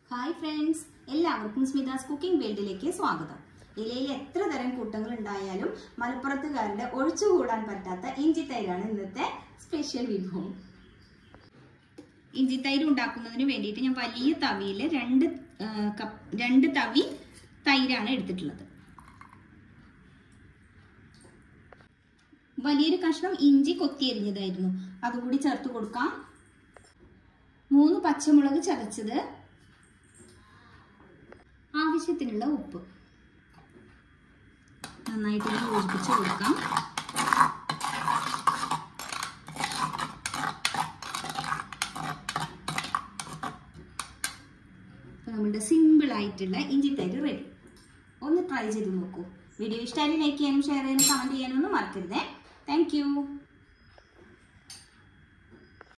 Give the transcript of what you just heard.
hi friends എല്ലാവർക്കും സ്മിതാസ് cooking വേൾഡിലേക്ക് സ്വാഗതം ഇലയിൽ എത്ര തരം കൂട്ടങ്ങൾ ഉണ്ടായാലും മലപ്പുറത്തുകാരുടെ ഒഴിച്ചുകൂടാൻ പറ്റാത്ത ഇഞ്ചിത്തൈരാണ് ഇന്നത്തെ സ്പെഷ്യൽ വിഭവം ഇഞ്ചിത്തൈര് ഉണ്ടാക്കുന്നതിന് വേണ്ടിയിട്ട് ഞാൻ വലിയ തവിയിൽ രണ്ട് ആ, കപ്പ് രണ്ട് തവി തൈരാണ് എടുത്തിട്ടുള്ളത് വലിയൊരു കഷ്ണം ഇഞ്ചി കൊത്തിയരിഞ്ഞതായിരുന്നു അതും കൂടി ചേർത്ത് കൊടുക്കാം മൂന്ന് പച്ചമുളക് ചതച്ചത് ആവശ്യത്തിനുള്ള ഉപ്പ് നന്നായിട്ട് ഇത് യോജിപ്പിച്ച് കൊടുക്കാം അപ്പോൾ നമ്മുടെ സിമ്പിൾ ആയിട്ടുള്ള ഇഞ്ചി തൈര് റെഡി ഒന്ന് ട്രൈ ചെയ്ത് നോക്കൂ വീഡിയോ ഇഷ്ടമായി ലൈക്ക് ചെയ്യാനും ഷെയർ ചെയ്യാനും കമൻറ്റ് ചെയ്യാനും ഒന്നും മറക്കരുതേ താങ്ക്